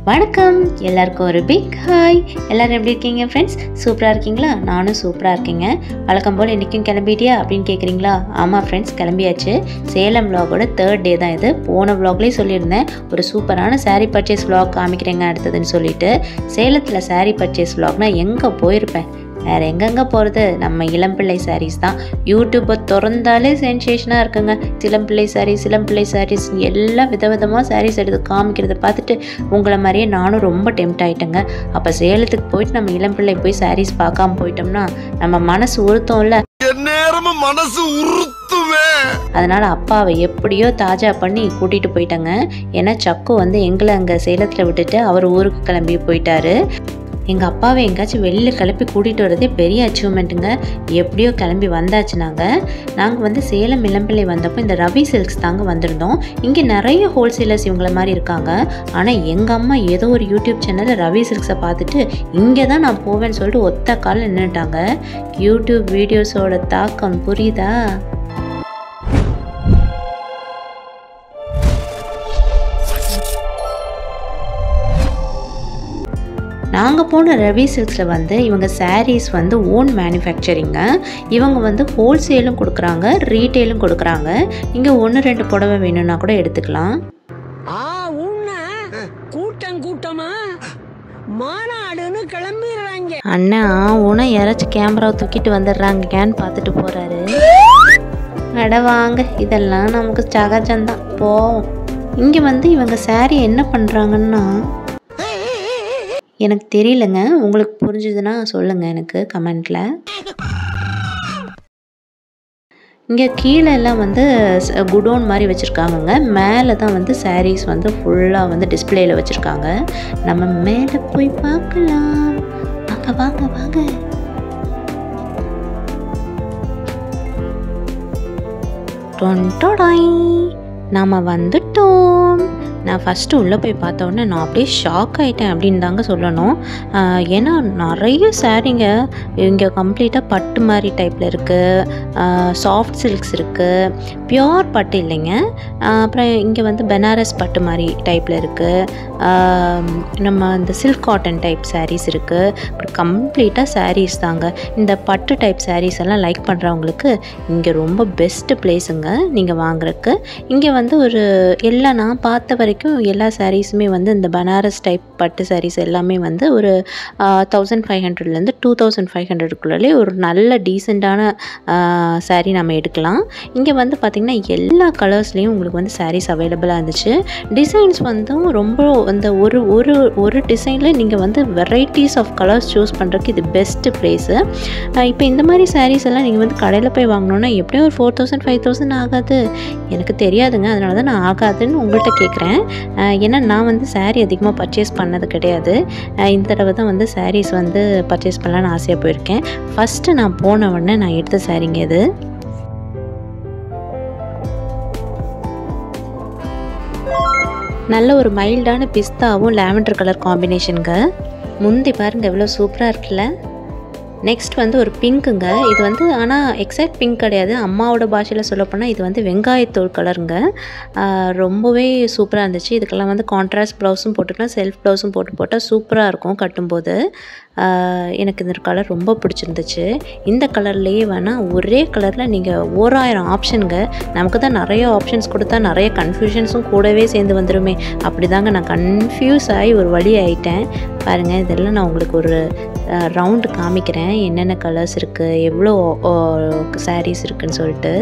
வணக்கம் எல்லாருக்கும் ஒரு பிக் ஹாய் எல்லாரும் எப்படி இருக்கீங்க ஃப்ரெண்ட்ஸ் சூப்பராக இருக்கீங்களா நானும் சூப்பராக இருக்கேங்க வழக்கம் போல் இன்றைக்கும் கிளம்பிட்டியா அப்படின்னு கேட்குறீங்களா ஆமாம் ஃப்ரெண்ட்ஸ் கிளம்பியாச்சு சேலம் vlog-ஓட தேர்ட் டே தான் இது போன vlog-லயே சொல்லியிருந்தேன் ஒரு சூப்பரான saree பர்ச்சேஸ் vlog காமிக்கிறேங்க அடுத்ததுன்னு சொல்லிட்டு சேலத்தில் saree பர்ச்சேஸ் vlogனா எங்கே போயிருப்பேன் வேறு எங்கெங்கே போகிறது நம்ம இளம்பிள்ளை sarees தான் யூடியூப்பை திறந்தாலே சென்சேஷனாக இருக்குங்க இளம்பிள்ளை sarees இளம்பிள்ளை sarees எல்லாம் விதவிதமாக sarees எடுத்து காமிக்கிறத பார்த்துட்டு உங்களை மாதிரியே நானும் ரொம்ப டெம்ட் ஆயிட்டேங்க அப்போ சேலத்துக்கு போயிட்டு நம்ம இளம்பிள்ளை போய் sarees பார்க்காம போயிட்டோம்னா நம்ம மனசு உறுத்தோம்ல நேரமும் மனசு உறுத்துமே அதனால் அப்பாவை எப்படியோ தாஜா பண்ணி கூட்டிகிட்டு போயிட்டாங்க ஏன்னா சக்கு வந்து எங்களை அங்கே சேலத்தில் விட்டுட்டு அவர் ஊருக்கு கிளம்பி போயிட்டாரு எங்கள் அப்பாவை எங்கேயாச்சும் வெளியில் கிளப்பி கூட்டிகிட்டு வரதே பெரிய அச்சீவ்மெண்ட்டுங்க எப்படியோ கிளம்பி வந்தாச்சு நாங்கள் நாங்கள் வந்து சேலம் இளம்பிள்ளை வந்தப்போ இந்த ரவி சில்க்ஸ் தாங்க வந்திருந்தோம் இங்கே நிறைய ஹோல்சேலர்ஸ் இவங்கள மாதிரி இருக்காங்க ஆனால் எங்கள் அம்மா ஏதோ ஒரு யூடியூப் சேனலில் ரவி சில்க்ஸை பார்த்துட்டு இங்கே தான் நான் போவேன்னு சொல்லிட்டு ஒத்த காலில் நின்றுட்டாங்க யூடியூப் வீடியோஸோட தாக்கம் புரியுதா நாங்கள் போன ரவி சில்க்ஸில் வந்து இவங்க sarees வந்து ஓன் மேனுஃபேக்சரிங்க இவங்க வந்து ஹோல்சேலும் கொடுக்குறாங்க ரீட்டெயிலும் கொடுக்குறாங்க இங்கே ஒன்று ரெண்டு புடவை வேணும்னா கூட எடுத்துக்கலாம் ஆ உன்ன கூட்டம் கூட்டமா மாநாடுன்னு கிளம்பிடுறாங்க அண்ணா உன யாராச்சும் கேமராவை தூக்கிட்டு வந்துடுறாங்கன்னு பார்த்துட்டு போகிறாரு அட வாங்க இதெல்லாம் நமக்கு சகஜம்தான் போவோம் இங்கே வந்து இவங்க saree என்ன பண்ணுறாங்கன்னா எனக்கு தெரியலங்க உங்களுக்கு புரிஞ்சுதுன்னா சொல்லுங்கள் எனக்கு கமெண்ட்டில் இங்கே கீழே எல்லாம் வந்து குடோன் மாதிரி வச்சுருக்காங்கங்க மேலே தான் வந்து sarees வந்து ஃபுல்லாக வந்து டிஸ்பிளேயில் வச்சுருக்காங்க நம்ம மேலே போய் பார்க்கலாம் வாங்க வாங்க வாங்க டொன்டொடாய் நாம் வந்துட்டோம் நான் ஃபஸ்ட்டு உள்ளே போய் பார்த்த உடனே நான் அப்படியே ஷாக் ஆகிட்டேன் அப்படின்னு தாங்க சொல்லணும் ஆஹ் ஏன்னா நிறைய சாரீங்க இங்கே கம்ப்ளீட்டாக பட்டு மாதிரி டைப்பில் இருக்குது சாஃப்ட் சில்க்ஸ் இருக்குது பியோர் பட்டு இல்லைங்க ஆஹ் அப்புறம் இங்கே வந்து பெனாரஸ் பட்டு மாதிரி டைப்பில் இருக்குது நம்ம இந்த சில்க் காட்டன் டைப் sarees இருக்குது அப்புறம் கம்ப்ளீட்டாக sarees தாங்க இந்த பட்டு டைப் sarees எல்லாம் லைக் பண்ணுறவங்களுக்கு இங்கே ரொம்ப பெஸ்ட்டு பிளேஸுங்க நீங்கள் வாங்குறதுக்கு இங்கே வந்து ஒரு எல்லா நான் பார்த்த வரைக்கும் எல்லா சாரீஸுமே வந்து இந்த பனாரஸ் டைப் பட்டு sarees எல்லாமே வந்து ஒரு தௌசண்ட் ஃபைவ் ஹண்ட்ரட்லேருந்து டூ தௌசண்ட் ஃபைவ் ஹண்ட்ரடுக்குள்ளே ஒரு நல்ல டீசெண்டான saree நம்ம எடுக்கலாம் இங்கே வந்து பார்த்திங்கன்னா எல்லா கலர்ஸ்லேயும் உங்களுக்கு வந்து sarees அவைலபிளாக இருந்துச்சு டிசைன்ஸ் வந்து ரொம்ப அந்த ஒரு ஒரு ஒரு டிசைனில் நீங்கள் வந்து வெரைட்டிஸ் ஆஃப் கலர்ஸ் சூஸ் பண்ணுறதுக்கு இது பெஸ்ட்டு ப்ளேஸு இப்போ இந்த மாதிரி sarees எல்லாம் நீங்கள் வந்து கடையில் போய் வாங்கினோன்னா எப்படியும் ஒரு ஃபோர் தௌசண்ட் ஃபைவ் தௌசண்ட் ஆகாது எனக்கு தெரியாதுங்க அதனால தான் நான் ஆகாதுன்னு உங்கள்கிட்ட கேட்குறேன் ஏன்னா நான் வந்து saree அதிகமாக பர்ச்சேஸ் பண்ணது கிடையாது அஹ் இந்த தடவை தான் வந்து sarees வந்து பர்ச்சேஸ் பண்ணலான்னு ஆசையாக போயிருக்கேன் ஃபஸ்ட்டு நான் போன உடனே நான் எடுத்த சாரீங்க இது நல்ல ஒரு மைல்டான பிஸ்தாவும் லாவெண்டர் கலர் காம்பினேஷனுங்க முந்தி பாருங்க எவ்வளோ சூப்பராக இருக்குல்ல நெக்ஸ்ட் வந்து ஒரு பிங்க்குங்க இது வந்து ஆனால் எக்ஸாக்ட் பிங்க் கிடையாது அம்மாவோட பாஷையில் சொல்லப்போனால் இது வந்து வெங்காயத்தோல் கலருங்க ஆஹ் ரொம்பவே சூப்பராக இருந்துச்சு இதுக்கெல்லாம் வந்து கான்ட்ராஸ்ட் ப்ளவுஸும் போட்டுக்கலாம் செல்ஃப் ப்ளவுஸும் போட்டு போட்டால் சூப்பராக இருக்கும் கட்டும்போது ஆஹ் எனக்கு இந்த கலர் ரொம்ப பிடிச்சிருந்துச்சு இந்த கலர்லேயே வேணால் ஒரே கலரில் நீங்கள் ஓராயிரம் ஆப்ஷனுங்க நமக்கு தான் நிறைய ஆப்ஷன்ஸ் கொடுத்தா நிறைய கன்ஃபியூஷன்ஸும் கூடவே சேர்ந்து வந்துருமே அப்படி தாங்க நான் கன்ஃபியூஸ் ஆகி ஒரு வழி ஆயிட்டேன் பாருங்கள் இதெல்லாம் நான் உங்களுக்கு ஒரு ரவுண்டு காமிக்கிறேன் என்னென்ன கலர்ஸ் இருக்குது எவ்வளோ சாரீஸ் இருக்குன்னு சொல்லிட்டு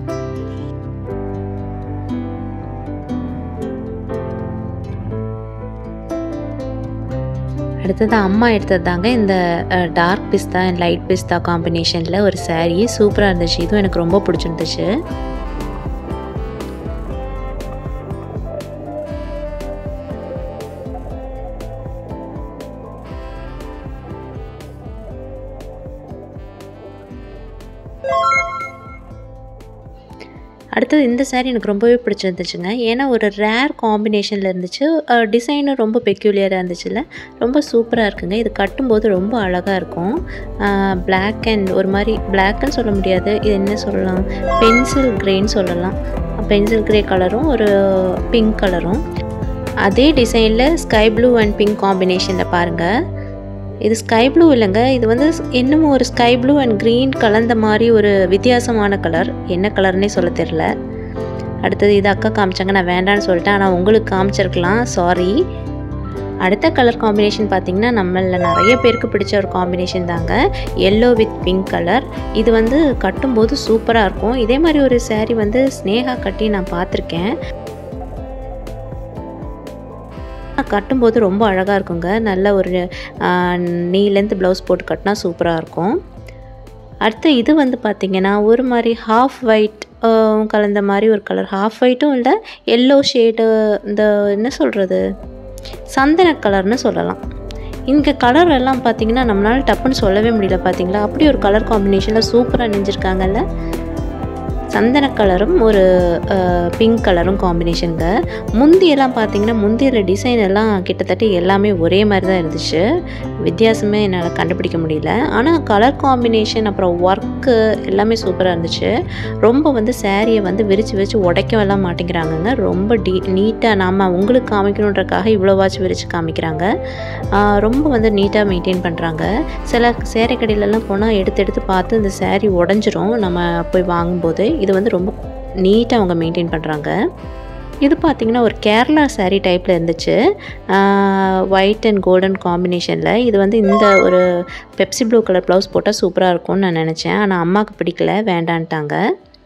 அடுத்தது அம்மா எடுத்தது தாங்க இந்த dark pista and light pista காம்பினேஷனில் ஒரு saree சூப்பராக இருந்துச்சு இதுவும் எனக்கு ரொம்ப பிடிச்சிருந்துச்சு அடுத்தது இந்த saree எனக்கு ரொம்பவே பிடிச்சிருந்துச்சுங்க ஏன்னா ஒரு ரேர் காம்பினேஷனில் இருந்துச்சு டிசைனும் ரொம்ப பெக்யூலியராக இருந்துச்சுல்ல ரொம்ப சூப்பராக இருக்குங்க இது கட்டும்போது ரொம்ப அழகாக இருக்கும் பிளாக் அண்ட் ஒரு மாதிரி பிளாக்னு சொல்ல முடியாது இது என்ன சொல்லலாம் பென்சில் கிரேன்னு சொல்லலாம் பென்சில் கிரே கலரும் ஒரு பிங்க் கலரும் அதே டிசைனில் ஸ்கை ப்ளூ அண்ட் பிங்க் காம்பினேஷனில் பாருங்கள் இது ஸ்கை ப்ளூ இல்லைங்க இது வந்து இன்னும் ஒரு ஸ்கை ப்ளூ அண்ட் க்ரீன் கலந்த மாதிரி ஒரு வித்தியாசமான கலர் என்ன கலர்னே சொல்ல தெரில அடுத்தது இது அக்கா காமிச்சாங்க நான் வேண்டான்னு சொல்லிட்டேன் ஆனால் உங்களுக்கு காமிச்சிருக்கலாம் சாரி அடுத்த கலர் காம்பினேஷன் பார்த்தீங்கன்னா நம்மளில் நிறைய பேருக்கு பிடிச்ச ஒரு காம்பினேஷன் தாங்க எல்லோ வித் பிங்க் கலர் இது வந்து கட்டும்போது சூப்பராக இருக்கும் இதே மாதிரி ஒரு saree வந்து ஸ்னேகா கட்டி நான் பார்த்துருக்கேன் கட்டும்போது ரொம்ப அழகாக இருக்குங்க நல்ல ஒரு நீ லென்த் ப்ளவுஸ் போட்டு கட்டினா சூப்பராக இருக்கும் அடுத்து இது வந்து பார்த்திங்கன்னா ஒரு மாதிரி ஹாஃப் ஒயிட் கலந்த மாதிரி ஒரு கலர் ஹாஃப் ஒயிட்டும் இல்லை எல்லோ ஷேடு இந்த என்ன சொல்கிறது சந்தன கலர்னு சொல்லலாம் இங்கே கலர் எல்லாம் பார்த்தீங்கன்னா நம்மளால டப்புன்னு சொல்லவே முடியல பார்த்தீங்களா அப்படி ஒரு கலர் காம்பினேஷனில் சூப்பராக நெஞ்சிருக்காங்கல்ல சந்தன கலரும் ஒரு பிங்க் கலரும் காம்பினேஷனுங்க முந்தியெல்லாம் பார்த்தீங்கன்னா முந்தியில் டிசைன் எல்லாம் கிட்டத்தட்ட எல்லாமே ஒரே மாதிரி தான் இருந்துச்சு வித்தியாசமே என்னால் கண்டுபிடிக்க முடியல ஆனால் கலர் காம்பினேஷன் அப்புறம் ஒர்க்கு எல்லாமே சூப்பராக இருந்துச்சு ரொம்ப வந்து சேரீயை வந்து விரித்து விரித்து உடைக்கவெல்லாம் மாட்டேங்கிறாங்கங்க ரொம்ப டீ நீட்டாக நாம் உங்களுக்கு காமிக்கணுன்றக்காக இவ்வளோவாச்சும் விரித்து காமிக்கிறாங்க ஆஹ் ரொம்ப வந்து நீட்டாக மெயின்டைன் பண்ணுறாங்க சில சேரீ கடையிலலாம் போனால் எடுத்து எடுத்து பார்த்து இந்த சேரீ உடஞ்சிரும் நம்ம போய் வாங்கும்போது இது வந்து ரொம்ப நீட்டாக அவங்க மெயின்டைன் பண்ணுறாங்க இது பார்த்திங்கன்னா ஒரு கேரளா saree டைப்பில் இருந்துச்சு ஒயிட் அண்ட் கோல்டன் காம்பினேஷனில் இது வந்து இந்த ஒரு பெப்சி ப்ளூ கலர் ப்ளவுஸ் போட்டால் சூப்பராக இருக்கும்னு நான் நினச்சேன் ஆனால் அம்மாவுக்கு பிடிக்கல வேண்டான்ட்டாங்க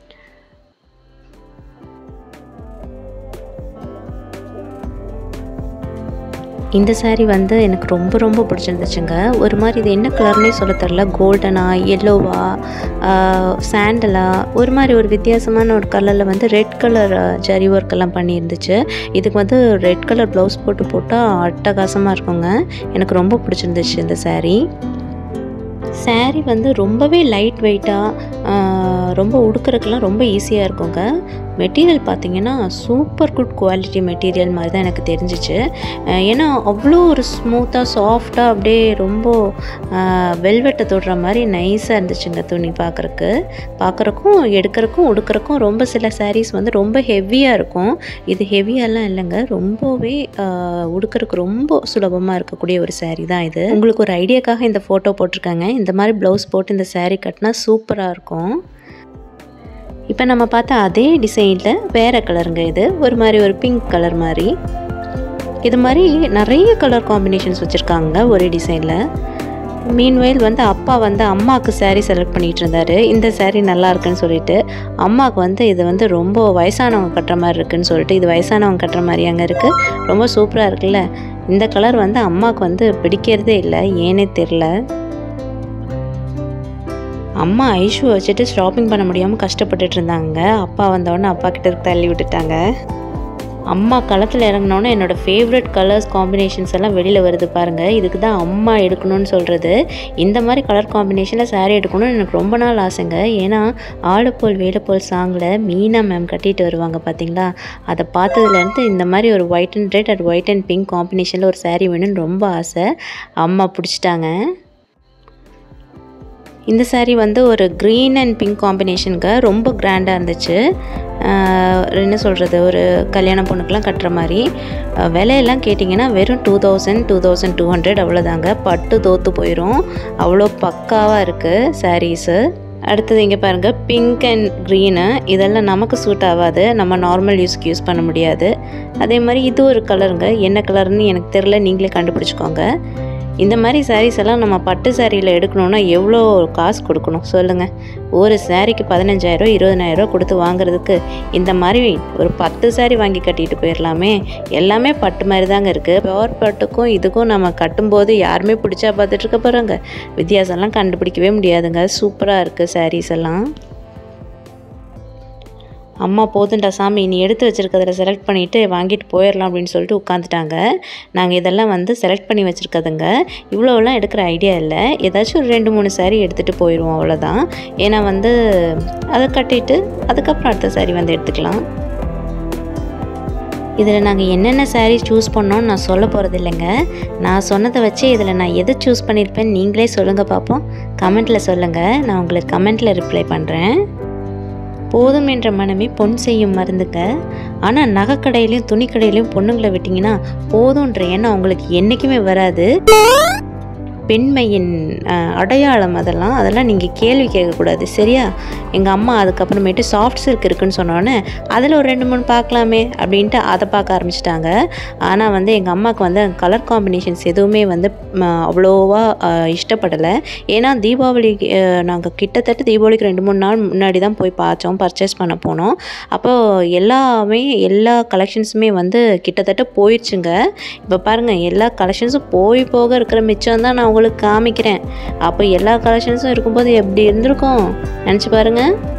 இந்த saree வந்து எனக்கு ரொம்ப ரொம்ப பிடிச்சிருந்துச்சுங்க ஒரு மாதிரி இது என்ன கலர்னே சொல்ல தெரில கோல்டனா எல்லோவா சாண்டலா ஒரு மாதிரி ஒரு வித்தியாசமான ஒரு கலரில் வந்து ரெட் கலர் ஜரி ஒர்க் எல்லாம் பண்ணியிருந்துச்சு இதுக்கு வந்து ரெட் கலர் ப்ளவுஸ் போட்டு போட்டால் அட்டகாசமாக இருக்குங்க எனக்கு ரொம்ப பிடிச்சிருந்துச்சு இந்த saree saree வந்து ரொம்பவே லைட் வெயிட்டாக ரொம்ப உடுக்கிறதுக்கெல்லாம் ரொம்ப ஈஸியாக இருக்குங்க மெட்டீரியல் பார்த்தீங்கன்னா சூப்பர் குட் குவாலிட்டி மெட்டீரியல் மாதிரி தான் எனக்கு தெரிஞ்சிச்சு அஹ் ஏன்னா அவ்வளோ ஒரு ஸ்மூத்தாக சாஃப்டாக அப்படியே ரொம்ப வெல்வெட்டை தொடுற மாதிரி நைஸாக இருந்துச்சுங்க துணி பார்க்குறக்கு பார்க்குறக்கும் எடுக்கிறக்கும் உடுக்கிறக்கும் ரொம்ப சில sarees வந்து ரொம்ப ஹெவியாக இருக்கும் இது ஹெவியாலாம் இல்லைங்க ரொம்பவே அஹ், உடுக்கறதுக்கு ரொம்ப சுலபமாக இருக்கக்கூடிய ஒரு saree தான் இது உங்களுக்கு ஒரு ஐடியாக்காக இந்த ஃபோட்டோ போட்டிருக்காங்க இந்த மாதிரி ப்ளவுஸ் போட்டு இந்த saree கட்டினா சூப்பராக இருக்கும் இப்போ நம்ம பார்த்த அதே டிசைனில் வேறு கலருங்க இது ஒரு மாதிரி ஒரு பிங்க் கலர் மாதிரி இது மாதிரி நிறைய கலர் காம்பினேஷன்ஸ் வச்சுருக்காங்க ஒரே டிசைனில் மீன்வயல் வந்து அப்பா வந்து அம்மாவுக்கு saree செலக்ட் பண்ணிகிட்டு இருந்தார் இந்த saree நல்லா இருக்குன்னு சொல்லிட்டு அம்மாவுக்கு வந்து இது வந்து ரொம்ப வயசானவங்க கட்டுற மாதிரி இருக்குன்னு சொல்லிட்டு இது வயசானவங்க கட்டுற மாதிரியாங்க இருக்குது ரொம்ப சூப்பராக இருக்குல்ல இந்த கலர் வந்து அம்மாவுக்கு வந்து பிடிக்கிறதே இல்லை ஏனே தெரில அம்மா ஐஷுவை வச்சுட்டு ஷாப்பிங் பண்ண முடியாமல் கஷ்டப்பட்டுட்டு இருந்தாங்க அப்பா வந்தோடனே அப்பா கிட்ட தள்ளி விட்டுட்டாங்க அம்மா களத்தில் இறங்கினோன்னே என்னோடய ஃபேவரட் கலர்ஸ் காம்பினேஷன்ஸ் எல்லாம் வெளியில் வருது பாருங்கள் இதுக்கு தான் அம்மா எடுக்கணும்னு சொல்கிறது இந்த மாதிரி கலர் காம்பினேஷனில் saree எடுக்கணும்னு எனக்கு ரொம்ப நாள் ஆசைங்க ஏன்னா ஆளுப்போல் வேலுப்போல் சாங்கில் மீனா மேம் கட்டிட்டு வருவாங்க பார்த்தீங்களா அதை பார்த்ததுலேருந்து இந்த மாதிரி ஒரு white and red and white and pink காம்பினேஷனில் ஒரு saree வேணும்னு ரொம்ப ஆசை அம்மா பிடிச்சிட்டாங்க இந்த saree வந்து ஒரு க்ரீன் அண்ட் பிங்க் காம்பினேஷனுக்கு ரொம்ப கிராண்டாக இருந்துச்சு ஆஹ் என்ன சொல்கிறது ஒரு கல்யாண பொண்ணுக்கெலாம் கட்டுற மாதிரி ஆஹ் விலையெல்லாம் கேட்டிங்கன்னா வெறும் two thousand two thousand two hundred அவ்வளோதாங்க பட்டு தோற்று போயிடும் அவ்வளோ பக்காவாக இருக்குது சாரீஸு அடுத்தது இங்கே பாருங்கள் பிங்க் அண்ட் க்ரீனு இதெல்லாம் நமக்கு சூட் ஆகாது நம்ம நார்மல் யூஸ்க்கு யூஸ் பண்ண முடியாது அதே மாதிரி இது ஒரு கலருங்க என்ன கலர்னு எனக்கு தெரில நீங்களே கண்டுபிடிச்சிக்கோங்க இந்த மாதிரி sarees எல்லாம் நம்ம பட்டு சாரியில் எடுக்கணுன்னா எவ்வளோ காசு கொடுக்கணும் சொல்லுங்கள் ஒரு சாரிக்கு பதினஞ்சாயிரம் இருபதனாயிரம் கொடுத்து வாங்குறதுக்கு இந்த மாதிரி ஒரு பத்து saree வாங்கி கட்டிட்டு போயிடலாமே எல்லாமே பட்டு மாதிரி தாங்க இருக்குது பியோர் பட்டுக்கும் இதுக்கும் நம்ம கட்டும்போது யாருமே பிடிச்சா பார்த்துட்டு இருக்க போகிறாங்க வித்தியாசம்லாம் கண்டுபிடிக்கவே முடியாதுங்க சூப்பராக இருக்குது sarees எல்லாம் அம்மா போதுண்டா சாமி நீ எடுத்து வச்சிருக்கிறதுல செலக்ட் பண்ணிவிட்டு வாங்கிட்டு போயிடலாம் அப்படின்னு சொல்லிட்டு உட்காந்துட்டாங்க நாங்கள் இதெல்லாம் வந்து செலக்ட் பண்ணி வச்சுருக்கதுங்க இவ்வளோலாம் எடுக்கிற ஐடியா இல்லை ஏதாச்சும் ஒரு ரெண்டு மூணு saree எடுத்துகிட்டு போயிடுவோம் அவ்வளோதான் ஏன்னா வந்து அதை கட்டிட்டு அதுக்கப்புறம் அடுத்த saree வந்து எடுத்துக்கலாம் இதில் நாங்கள் என்னென்ன saree சூஸ் பண்ணோம்னு நான் சொல்ல போகிறது இல்லைங்க நான் சொன்னதை வச்சு இதில் நான் எதை சூஸ் பண்ணியிருப்பேன் நீங்களே சொல்லுங்கள் பார்ப்போம் கமெண்ட்டில் சொல்லுங்கள் நான் உங்களுக்கு கமெண்ட்டில் ரிப்ளை பண்ணுறேன் போதும் என்ற மனமே பொன் செய்யும் மருந்துக்க ஆனால் நகைக்கடையிலையும் துணிக்கடையிலையும் பொண்ணுங்களை விட்டிங்கன்னா போதுன்ற எண்ணம் அவங்களுக்கு என்றைக்குமே வராது பெண்மையின் அஹ், அடையாளம் அதெல்லாம் அதெல்லாம் நீங்கள் கேள்வி கேட்கக்கூடாது சரியா எங்கள் அம்மா அதுக்கப்புறமேட்டு சாஃப்ட் சில்க் இருக்குன்னு சொன்னோன்னே அதில் ஒரு ரெண்டு மூணு பார்க்கலாமே அப்படின்ட்டு அதை பார்க்க ஆரம்பிச்சிட்டாங்க ஆனால் வந்து எங்கள் அம்மாவுக்கு வந்து கலர் காம்பினேஷன்ஸ் எதுவுமே வந்து ம, அவ்வளோவா அஹ், இஷ்டப்படலை ஏன்னா தீபாவளிக்கு நாங்கள் கிட்டத்தட்ட தீபாவளிக்கு ரெண்டு மூணு நாள் முன்னாடி தான் போய் பார்த்தோம் பர்ச்சேஸ் பண்ண போனோம் அப்போது எல்லாமே எல்லா கலெக்ஷன்ஸுமே வந்து கிட்டத்தட்ட போயிடுச்சுங்க இப்போ பாருங்கள் எல்லா கலெக்ஷன்ஸும் போய் போக இருக்கிற மிச்சம் தான் நான் உங்களுக்கு காமிக்கிறேன் அப்போ எல்லா கலெக்ஷன்ஸும் இருக்கும்போது எப்படி இருந்திருக்கும் நினச்சி பாருங்க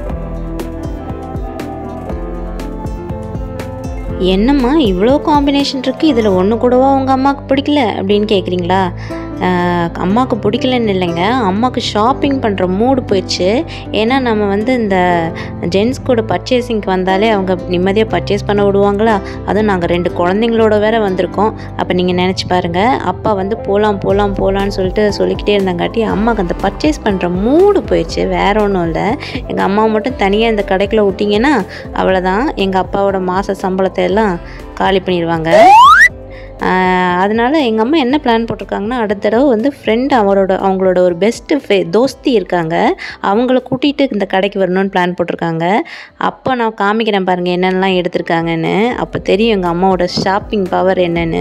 என்னம்மா இவ்வளோ காம்பினேஷன் இருக்குது இதில் ஒன்று கூடவா உங்கள் அம்மாவுக்கு பிடிக்கல அப்படின்னு கேட்குறீங்களா ஆஹ், அம்மாவுக்கு பிடிக்கலன்னு இல்லைங்க அம்மாவுக்கு ஷாப்பிங் பண்ணுற மூடு போயிடுச்சு ஏன்னா நம்ம வந்து இந்த ஜென்ஸ் கூட பர்ச்சேசிங்க்கு வந்தாலே அவங்க நிம்மதியாக பர்ச்சேஸ் பண்ண விடுவாங்களா அதுவும் நாங்கள் ரெண்டு குழந்தைங்களோட வேற வந்திருக்கோம் அப்போ நீங்கள் நினச்சி பாருங்கள் அப்பா வந்து போகலாம் போகலாம் போகலான்னு சொல்லிட்டு சொல்லிக்கிட்டே இருந்தாங்காட்டி அம்மாவுக்கு அந்த பர்ச்சேஸ் பண்ணுற மூடு போயிடுச்சு வேற ஒன்றும் இல்லை எங்கள் அம்மா மட்டும் தனியாக இந்த கடைக்குள்ளே விட்டிங்கன்னா அவ்வளோதான் எங்கள் அப்பாவோட மாத சம்பளத்தை எல்லாம் காலி பண்ணிடுவாங்க ஆஹ் அதனால எங்கள் அம்மா என்ன பிளான் போட்டிருக்காங்கன்னா அடுத்த தடவை வந்து ஃப்ரெண்ட் அவரோட அவங்களோட ஒரு பெஸ்ட்டு ஃபே தோஸ்தி இருக்காங்க அவங்கள கூட்டிகிட்டு இந்த கடைக்கு வரணும்னு பிளான் போட்டிருக்காங்க அப்போ நான் காமிக்கிறேன் பாருங்கள் என்னென்னலாம் எடுத்திருக்காங்கன்னு அப்போ தெரியும் எங்கள் அம்மாவோட ஷாப்பிங் பவர் என்னன்னு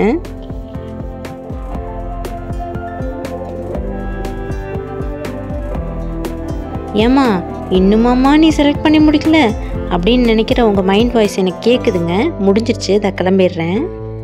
ஏம்மா இன்னுமாம்மா நீ செலக்ட் பண்ணி முடிக்கல அப்படின்னு நினைக்கிற உங்கள் மைண்ட் வாய்ஸ் எனக்கு கேட்குதுங்க முடிஞ்சிருச்சு இதை கிளம்பிடுறேன்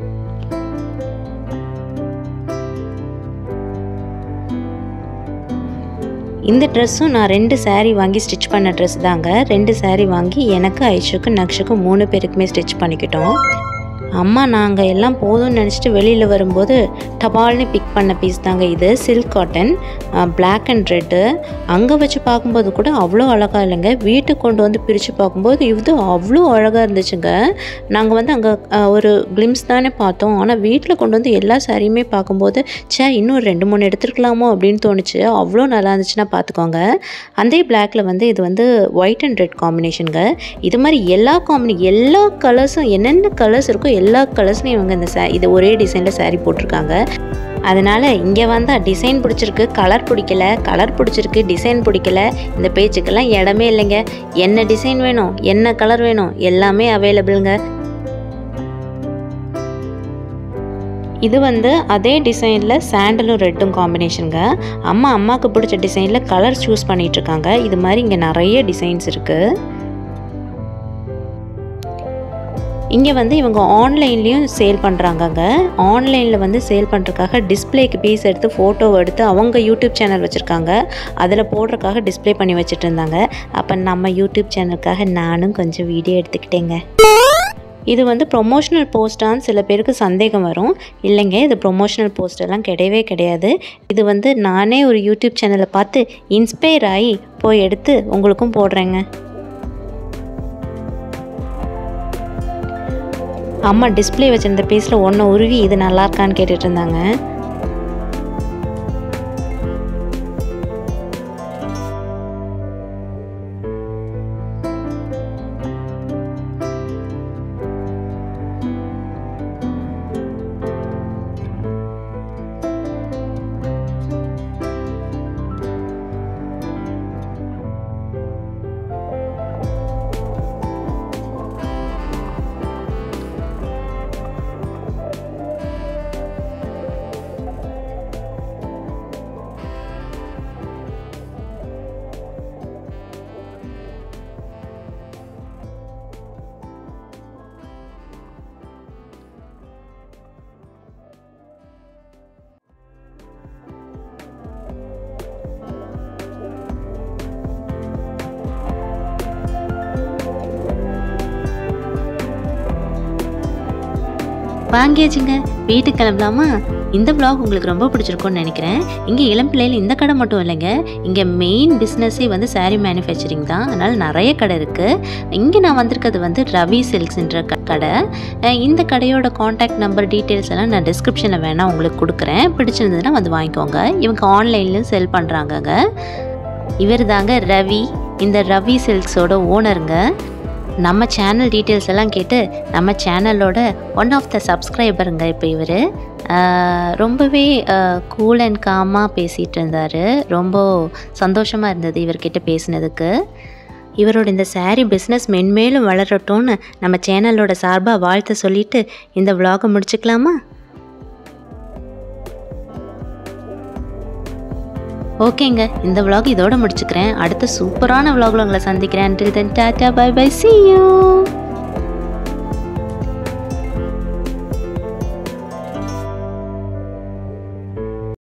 இந்த ட்ரெஸ்ஸும் நான் ரெண்டு saree வாங்கி ஸ்டிச் பண்ண ட்ரெஸ் தாங்க ரெண்டு saree வாங்கி எனக்கு ஐஷுக்கு நக்ஷுக்கு மூணு பேருக்குமே ஸ்டிச் பண்ணிக்கிட்டோம் அம்மா நாங்கள் எல்லாம் போதும்னு நினச்சிட்டு வெளியில் வரும்போது டபால்னு பிக் பண்ண பீஸ் தாங்க இது silk cotton Black and red அங்கே வச்சு பார்க்கும்போது கூட அவ்வளோ அழகாக இல்லைங்க வீட்டுக்கு கொண்டு வந்து பிரித்து பார்க்கும்போது இது அவ்வளோ அழகாக இருந்துச்சுங்க நாங்கள் வந்து அங்கே ஒரு கிளிம்ஸ் தானே பார்த்தோம் ஆனால் வீட்டில் கொண்டு வந்து எல்லா சாரியுமே பார்க்கும்போது ச்சே இன்னும் ரெண்டு மூணு எடுத்துருக்கலாமோ அப்படின்னு தோணுச்சு அவ்வளோ நல்லா இருந்துச்சுன்னா பார்த்துக்கோங்க அதே பிளாக்ல வந்து இது வந்து ஒயிட் அண்ட் ரெட் காம்பினேஷனுங்க இது மாதிரி எல்லா காம்பினே எல்லா கலர்ஸும் என்னென்ன கலர்ஸ் இருக்கோ எல்லா கலர்ஸ்லையும் இவங்க இந்த சா இது ஒரே டிசைனில் saree போட்டிருக்காங்க அதனால் இங்கே வந்தால் டிசைன் பிடிச்சிருக்கு கலர் பிடிக்கல கலர் பிடிச்சிருக்கு டிசைன் பிடிக்கல இந்த பேச்சுக்கெல்லாம் இடமே இல்லைங்க என்ன டிசைன் வேணும் என்ன கலர் வேணும் எல்லாமே அவைலபிளுங்க இது வந்து அதே டிசைனில் சாண்டலும் ரெட்டும் காம்பினேஷனுங்க அம்மா அம்மாவுக்கு பிடிச்ச டிசைனில் கலர் சூஸ் பண்ணிட்டு இருக்காங்க இது மாதிரி இங்கே நிறைய டிசைன்ஸ் இருக்குது இங்கே வந்து இவங்க ஆன்லைன்லேயும் சேல் பண்ணுறாங்கங்க ஆன்லைனில் வந்து சேல் பண்ணுறதுக்காக டிஸ்ப்ளேக்கு பீஸ் எடுத்து ஃபோட்டோ எடுத்து அவங்க யூடியூப் சேனல் வச்சுருக்காங்க அதில் போடுறதுக்காக டிஸ்ப்ளே பண்ணி வச்சுட்டு இருந்தாங்க அப்போ நம்ம யூடியூப் சேனலுக்காக நானும் கொஞ்சம் வீடியோ எடுத்துக்கிட்டேங்க இது வந்து ப்ரொமோஷனல் போஸ்டான்னு சில பேருக்கு சந்தேகம் வரும் இல்லைங்க இது ப்ரொமோஷனல் போஸ்ட் எல்லாம் கிடையவே கிடையாது இது வந்து நானே ஒரு யூடியூப் சேனலை பார்த்து இன்ஸ்பயர் ஆகி போய் எடுத்து உங்களுக்கும் போடுறேங்க அம்மா டிஸ்ப்ளே வச்சிருந்த பீஸில் ஒன்று உருவி இது நல்லா இருக்கான்னு கேட்டுட்டு இருந்தாங்க வாங்கியாச்சுங்க வீட்டுக்கு கிளம்பலாமா இந்த vlog உங்களுக்கு ரொம்ப பிடிச்சிருக்கும்னு நினைக்கிறேன் இங்கே இளம்பிள்ளையில் இந்த கடை மட்டும் இல்லைங்க இங்கே மெயின் பிஸ்னஸே வந்து saree மேனுஃபேக்சரிங் தான் அதனால் நிறைய கடை இருக்குது இங்கே நான் வந்திருக்கிறது வந்து ரவி சில்க்ஸ்ன்ற க- கடை அஹ் இந்த கடையோட காண்டாக்ட் நம்பர் டீட்டெயில்ஸ் எல்லாம் நான் டிஸ்கிரிப்ஷனில் வேணால் உங்களுக்கு கொடுக்குறேன் பிடிச்சிருந்ததுன்னா வந்து வாங்கிக்கோங்க இவங்க ஆன்லைன்லேயும் செல் பண்ணுறாங்கங்க இவர் தாங்க ரவி இந்த ரவி சில்க்ஸோட ஓனருங்க நம்ம சேனல் டீட்டெயில்ஸ் எல்லாம் கேட்டு நம்ம சேனலோட ஒன் ஆஃப் த சப்ஸ்கிரைபருங்க இப்போ இவர் ரொம்பவே கூல் அண்ட் காமாக பேசிகிட்டு இருந்தார் ரொம்ப சந்தோஷமாக இருந்தது இவர்கிட்ட பேசினதுக்கு இவரோட இந்த saree பிஸ்னஸ் மென்மேலும் வளரட்டும்னு நம்ம சேனலோட சார்பாக வாழ்த்து சொல்லிட்டு இந்த vlog-அ முடிச்சுக்கலாமா ஓகேங்க இந்த vlog இதோட முடிச்சுக்கிறேன் அடுத்த சூப்பரான vlogல உங்களை சந்திக்கிறேன் until then tata bye bye see you